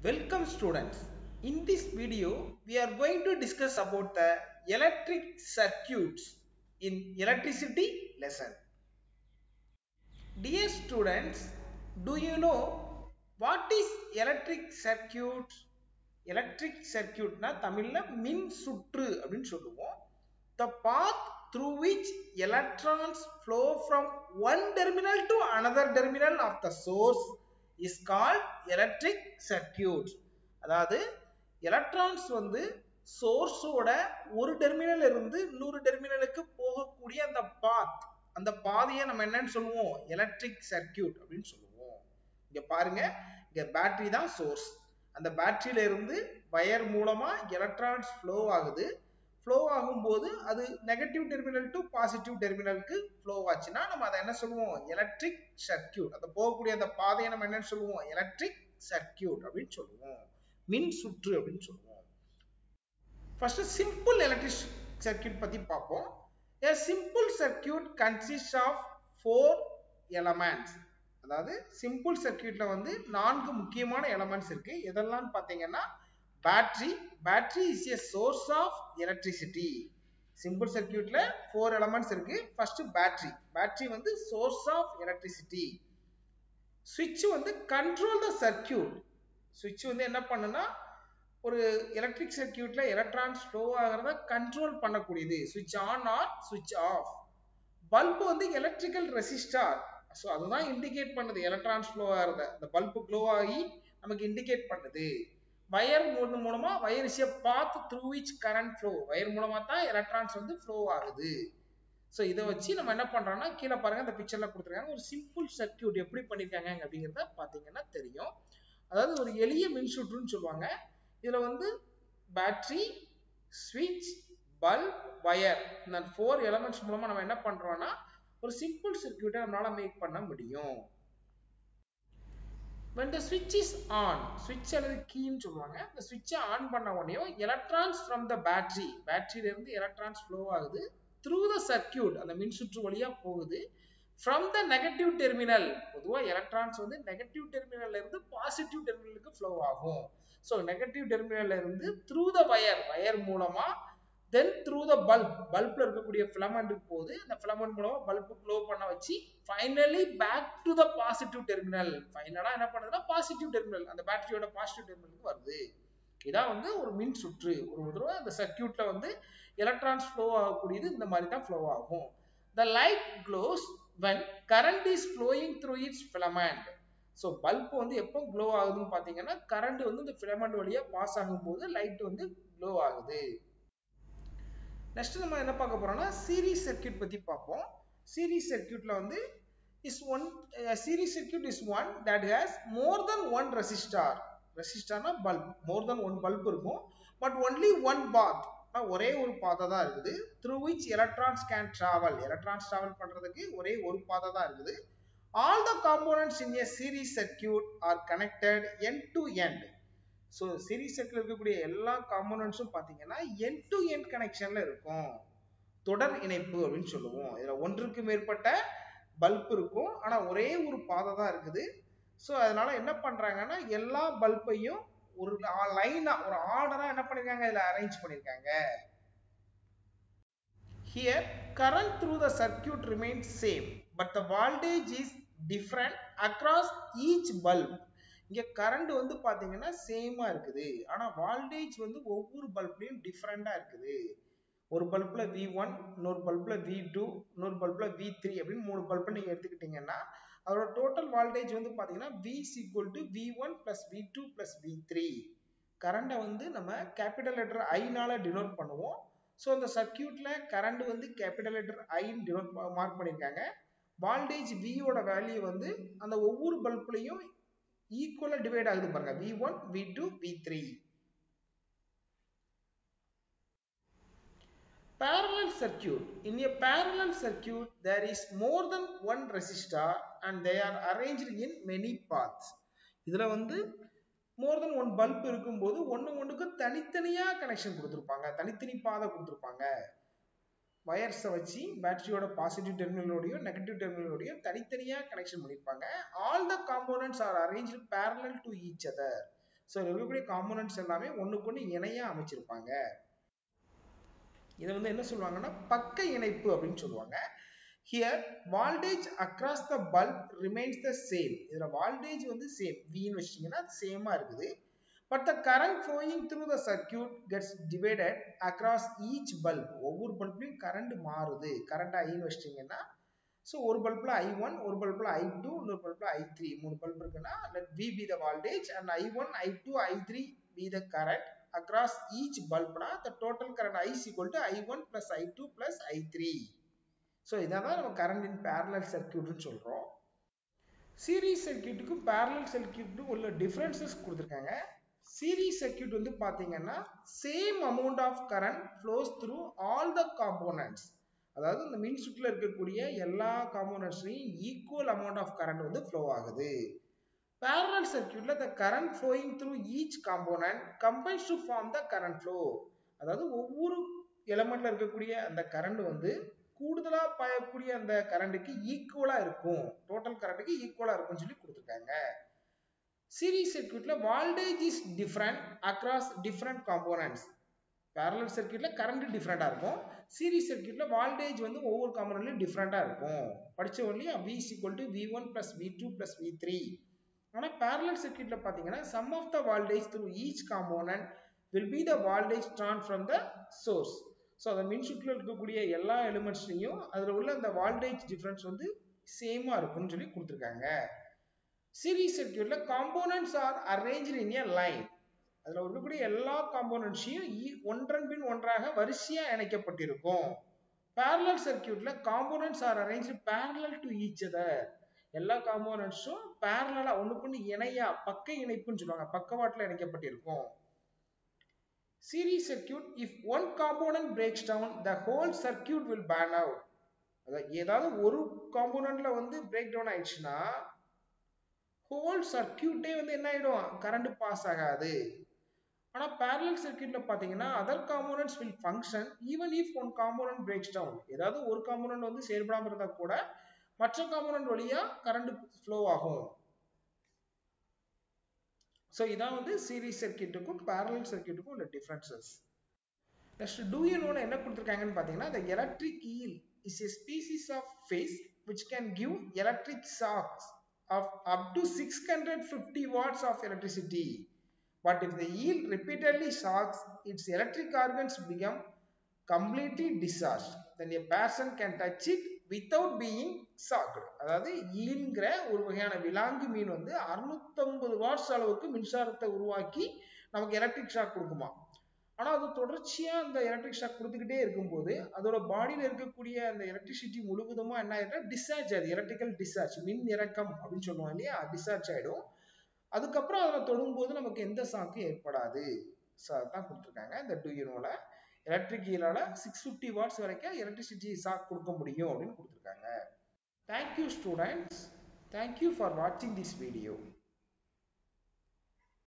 Welcome students. In this video, we are going to discuss about the electric circuits in electricity lesson. Dear students, do you know what is electric circuit? Electric சர்க்கியூட்னா தமிழ்ல மின் சுற்று அப்படின்னு சொல்லுவோம் the path through which electrons flow from one terminal to another terminal of the source is called electric circuit அதாவது electrons வந்து சோர்ஸோட ஒரு டெர்மினல் இருந்து இன்னொரு டெர்மினலுக்கு போகக்கூடிய அந்த பாத் அந்த பாதையை நம்ம என்னன்னு சொல்லுவோம் எலக்ட்ரிக் சர்க்கியூட் அப்படின்னு சொல்லுவோம் இங்க பாருங்க இங்க பேட்டரி தான் சோர்ஸ் அந்த பேட்டரியில இருந்து வயர் மூலமா எலக்ட்ரான்ஸ் ஃப்ளோ ஆகுது ஃப்ளோ ஆகும்போது அது நெகட்டிவ் டெர்மினல் டு பாசிட்டிவ் டெர்மினலுக்கு ஃப்ளோ ஆச்சுன்னா நம்ம அதை என்ன சொல்லுவோம் எலக்ட்ரிக் சர்க்கியூட் அந்த போகக்கூடிய அந்த பாதையை நம்ம என்னன்னு சொல்லுவோம் எலக்ட்ரிக் சர்க்கியூட் அப்படின்னு சொல்லுவோம் மின் சுற்று அப்படின்னு சொல்லுவோம் ஃபர்ஸ்ட் சிம்பிள் எலக்ட்ரிக் சர்க்கியூட் பத்தி பார்ப்போம் a simple circuit consists of four elements அதாவது சிம்பிள் சர்க்கியூட்ல வந்து நான்கு முக்கியமான எலமெண்ட்ஸ் இருக்கு எதெல்லாம் பாத்தீங்கன்னா battery battery is a source of electricity simple சர்க்கியூட்ல ஃபோர் எலமெண்ட்ஸ் இருக்கு ஃபர்ஸ்ட் பேட்டரி பேட்டரி வந்து சோர்ஸ் ஆஃப் எலக்ட்ரிசிட்டி சுவிட்ச் வந்து கண்ட்ரோல் த சர்க்கியூட் சுவிட்ச் வந்து என்ன பண்ணுனா ஒரு எலக்ட்ரிக் சர்க்கியூட்ல எலக்ட்ரான்ஸ் ஃப்ளோ ஆகிறத கண்ட்ரோல் பண்ணக்கூடியது சுவிட்ச் ஆன் ஆர் சுவிட்ச் ஆஃப் பல்ப் வந்து எலக்ட்ரிக்கல் ரெசிஸ்டார் ஸோ அதுதான் இண்டிகேட் பண்ணுது எலக்ட்ரான்ஸ் ஃப்ளோ ஆகிறத இந்த பல்பு க்ளோ ஆகி நமக்கு இண்டிகேட் பண்ணுது வயர் மூலமா wire is a path through which current flow wire மூலமா தான் எலக்ட்ரான்ஸ் வந்து ஃப்ளோ ஆகுது ஸோ இதை வச்சு நம்ம என்ன பண்றோம்னா கீழே பாருங்க இந்த பிக்சர்ல கொடுத்துருக்காங்க ஒரு சிம்பிள் சர்க்கியூட் எப்படி பண்ணிருக்காங்க அப்படிங்கிறத பாத்தீங்கன்னா தெரியும் அதாவது ஒரு எளிய மின்சுற்றுன்னு சொல்லுவாங்க இதுல வந்து பேட்டரி ஸ்விட்ச் பல்ப் வயர் இந்த ஃபோர் எலமெண்ட்ஸ் மூலமா நம்ம என்ன பண்றோம்னா ஒரு சிம்பிள் சர்க்கியூட்டை நம்மளால மேக் பண்ண முடியும் when the switch is on switch அல்லது கீன்னு சொல்லுவாங்க இந்த switch ஆன் பண்ண உடனே electrons from the battery பேட்டரியில இருந்து electrons flow ஆகுது through the circuit அந்த மின் சுற்று வழியா போகுது from the negative terminal பொதுவா electrons வந்து negative terminalல இருந்து positive terminalக்கு flow ஆகும் so negative terminalல இருந்து through the wire wire மூலமா தென் த்ரூ த பல்ப் பல்ப்ல இருக்கக்கூடிய ஃபிலமெண்ட்டுக்கு போகுது அந்த ஃபிலமெண்ட் மூலமா பல்ப் க்ளோ பண்ண வச்சு finally back to the positive terminal ஃபைனலா என்ன பண்ணுதுன்னா பாசிட்டிவ் டெர்மினல் அந்த பேட்டரியோட பாசிட்டிவ் டெர்மினலுக்கு வருது இதான் வந்து ஒரு மின் சுற்று ஒரு தடவை அந்த சர்க்கியூட்ல வந்து எலக்ட்ரான்ஸ் ஃப்ளோ ஆகக்கூடியது இந்த மாதிரி தான் ஃப்ளோ ஆகும் the light glows when current is flowing through its filament so bulb வந்து எப்போ க்ளோ ஆகுதுன்னு பார்த்தீங்கன்னா கரண்ட் வந்து இந்த ஃபிலமெண்ட் வழியா பாஸ் ஆகும்போது லைட் வந்து க்ளோ ஆகுது நெக்ஸ்ட் நம்ம என்ன பார்க்க போறோம்னா சீரிஸ் சர்க்கியூட் பத்தி பார்ப்போம் சீரிஸ் சர்க்கியூட்ல வந்து is one series circuit is one that has more than one resistor ரெசிஸ்டார்னா bulb more than one bulb இருக்கும் பட் ஒன்லி ஒன் பாத் ஒரே ஒரு பாதை தான் இருக்குது through which electrons can travel electrons travel பண்றதுக்கு ஒரே ஒரு பாதை தான் இருக்குது all the components in a series circuit are connected end to end so series செட்டில் இருக்கக்கூடிய எல்லா காம்போனன்ட்ஸும் பார்த்தீங்கன்னா என் டு என் கனெக்ஷனில் இருக்கும் தொடர் இணைப்பு அப்படின்னு சொல்லுவோம் இதில் ஒன்றுக்கு மேற்பட்ட பல்ப் இருக்கும் ஆனால் ஒரே ஒரு பாதை தான் இருக்குது ஸோ அதனால என்ன பண்ணுறாங்கன்னா எல்லா பல்பையும் ஒரு லைனாக ஒரு ஆர்டராக என்ன பண்ணியிருக்காங்க இதில் அரேஞ்ச் பண்ணியிருக்காங்க here current through the circuit remains same but the voltage is different across each bulb இங்க கரண்ட் வந்து பாத்தீங்கன்னா சேமா இருக்குது ஆனா வால்டேஜ் வந்து ஒவ்வொரு பல்ப்லயும் டிஃப்ரெண்டா இருக்குது ஒரு பல்ப்ல வி ஒன் இன்னொரு பல்ப்ல வி டூ இன்னொரு பல்ப்ல வி த்ரீ அப்படின்னு மூணு பல்ப் நீங்க எடுத்துக்கிட்டீங்கன்னா அதோட டோட்டல் வால்டேஜ் வந்து பாத்தீங்கன்னா V equal to V one plus V two plus V three கரண்டை வந்து நம்ம கேபிட்டல் லெட்டர் ஐனால டினோட் பண்ணுவோம் ஸோ அந்த சர்க்கியூட்ல கரண்ட் வந்து கேபிட்டல் லெட்டர் ஐன்னு டினோட் மார்க் பண்ணியிருக்காங்க வால்டேஜ் வியோட வேல்யூ வந்து அந்த ஒவ்வொரு பல்ப்லையும் ஈக்குவலா டிவைட் ஆகுது பாருங்க V one V two V three parallel circuit in a parallel circuit there is more than one resistor and they are arranged in many paths இதுல வந்து மோர் தென் ஒன் பல்ப் இருக்கும்போது ஒன்று ஒன்றுக்கு தனித்தனியா கனெக்ஷன் கொடுத்துருப்பாங்க தனித்தனி பாதை கொடுத்துருப்பாங்க வயர்ஸை வச்சு பேட்டரியோட பாசிட்டிவ் டெர்மினலோடையும் நெகட்டிவ் டெர்மினலோடையும் தனித்தனியாக கனெக்ஷன் பண்ணியிருப்பாங்க all the components are arrange parallel to each other so இருக்கக்கூடிய காம்போனன்ட்ஸ் எல்லாமே ஒன்றுக்கு ஒன்று இணையாக அமைச்சிருப்பாங்க இதை வந்து என்ன சொல்லுவாங்கன்னா பக்க இணைப்பு அப்படின்னு சொல்லுவாங்க here voltage across the bulb remains the same இதில் வால்டேஜ் வந்து சேம் வின்னு வச்சிட்டிங்கன்னா அது சேமாக இருக்குது but the current flowing through the circuit gets divided across each bulb ஒவ்வொரு பல்ப்லையும் கரண்ட் மாறுது கரண்ட் ஐன்னு வச்சிட்டிங்கன்னா ஸோ ஒரு பல்பில் ஐ ஒன் ஒரு பல்பில் ஐ டூ இன்னொரு பல்பில் ஐ த்ரீ மூணு பல்ப் இருக்குன்னா let V be the voltage and I one I two I three be the current across each bulb na the total current I is equal to I1 plus I2 plus I3 so இதான் தான் நம்ம current இன் parallel சர்க்கியூட்னு சொல்கிறோம் series சர்க்கியூட்டுக்கும் parallel சர்க்கியூட்டுக்கும் உள்ள differences கொடுத்துருக்காங்க series circuit வந்து பார்த்தீங்கன்னா same amount of current flows through all the components அதாவது இந்த மின் சுற்றில் இருக்கக்கூடிய எல்லா காம்போனன்ட்ஸ்லையும் ஈக்குவல் அமௌண்ட் ஆஃப் கரண்ட் வந்து ஃப்ளோ ஆகுது parallel circuitல the current flowing through each component combines to form the current flow அதாவது ஒவ்வொரு எலமெண்ட்ல இருக்கக்கூடிய அந்த கரண்ட் வந்து கூடுதலா பாயக்கூடிய அந்த கரண்ட்டுக்கு ஈக்குவலா இருக்கும் டோட்டல் கரண்ட்டுக்கு ஈக்குவலா இருக்கும்னு சொல்லி கொடுத்துருக்காங்க சீரீஸ் சர்க்கியூட்ல voltage is different across different components parallel சர்க்கியூட்ல கரண்ட் டிஃப்ரெண்டா இருக்கும் சீரீஸ் சர்க்கியூட்ல வால்டேஜ் வந்து ஒவ்வொரு காம்போனன்ட்லயும் டிஃப்ரெண்டா இருக்கும் படிச்ச only V is equal to V one plus V two plus V three ஆனால் பேரலல் சர்க்கியூட்ல பார்த்தீங்கன்னா sum of the voltage through each component will be the voltage drawn from the source so அந்த மின்சுற்றில் இருக்கக்கூடிய எல்லா எலிமெண்ட்ஸ்லையும் அதில் உள்ள அந்த வால்டேஜ் டிஃப்ரென்ஸ் வந்து சேமாக இருக்கும்னு சொல்லி கொடுத்துருக்காங்க சீரீஸ் சர்க்கியூட்ல components are arrange in a line அதில் இருக்கக்கூடிய எல்லா காம்போனன்ட்ஸையும் ஒன்றன் பின் ஒன்றாக வரிசையாக இணைக்கப்பட்டிருக்கும் பேரலல் சர்க்கியூட்ல components are arrange parallel to each other எல்லா காம்போனன்ட்ஸும் பேரலா ஒண்ணுக்கு ஒன்று இணையா பக்க இணைப்புன்னு சொல்லுவாங்க பக்கவாட்டில் இணைக்கப்பட்டிருக்கும் series circuit if one component breaks down the whole circuit will pan out அதாவது ஏதாவது ஒரு காம்போனன்ட்ல வந்து பிரேக் டவுன் ஆயிடுச்சுன்னா ஹோல் சர்க்கியூட்டே வந்து என்ன ஆயிடும் கரண்ட் பாஸ் ஆகாது ஆனால் பேரலல் சர்க்கியூட்ல பார்த்தீங்கன்னா other components will function even if one component breaks down ஏதாவது ஒரு காம்போனன்ட் வந்து செயல்படாமல் இருந்தால் கூட மற்ற காம்போனன்ட் வழியா கரண்ட் ஃப்ளோ ஆகும் ஸோ இதான் வந்து சீரீஸ் சர்க்கியூட்டுக்கும் பேரலல் சர்க்கியூட்டுக்கும் உள்ள differences next do you know என்ன கொடுத்துருக்காங்கன்னு பார்த்தீங்கன்னா the electric eel is a species of fish which can give electric shocks of up to 650 watts of electricity. But if the eel repeatedly shocks, its electric organs become completely discharged. Then a person can touch it without being shocked. அதாவது ஈல்ங்கிற ஒரு வகையான விலாங்கு மீன் வந்து அறுநூத்தம்பது watts அளவுக்கு மின்சாரத்தை உருவாக்கி நமக்கு electric shock கொடுக்குமா ஆனா அது தொடர்ச்சியா அந்த எலக்ட்ரிக் ஷாக் கொடுத்துக்கிட்டே இருக்கும்போது அதோட பாடியில இருக்கக்கூடிய அந்த எலக்ட்ரிசிட்டி முழுவதுமா என்ன ஆயிடும்னா டிஸ்சார்ஜ் ஆகுது எலக்ட்ரிக்கல் டிஸ்சார்ஜ் மின் இறக்கம் அப்படின்னு சொல்லுவோம் இல்லையா டிஸ்சார்ஜ் ஆயிடும் அதுக்கப்புறம் அதில் தொடும்போது நமக்கு எந்த சாக்கும் ஏற்படாது ஸோ அதான் கொடுத்துருக்காங்க இந்த டூயூனோல எலக்ட்ரிக் ஈலால சிக்ஸ் ஃபிஃப்டி வாட்ஸ் வரைக்கும் எலக்ட்ரிசிட்டி சாக் கொடுக்க முடியும் அப்படின்னு கொடுத்துருக்காங்க தேங்க்யூ ஸ்டூடெண்ட்ஸ் தேங்க்யூ ஃபார் வாட்சிங் திஸ் வீடியோ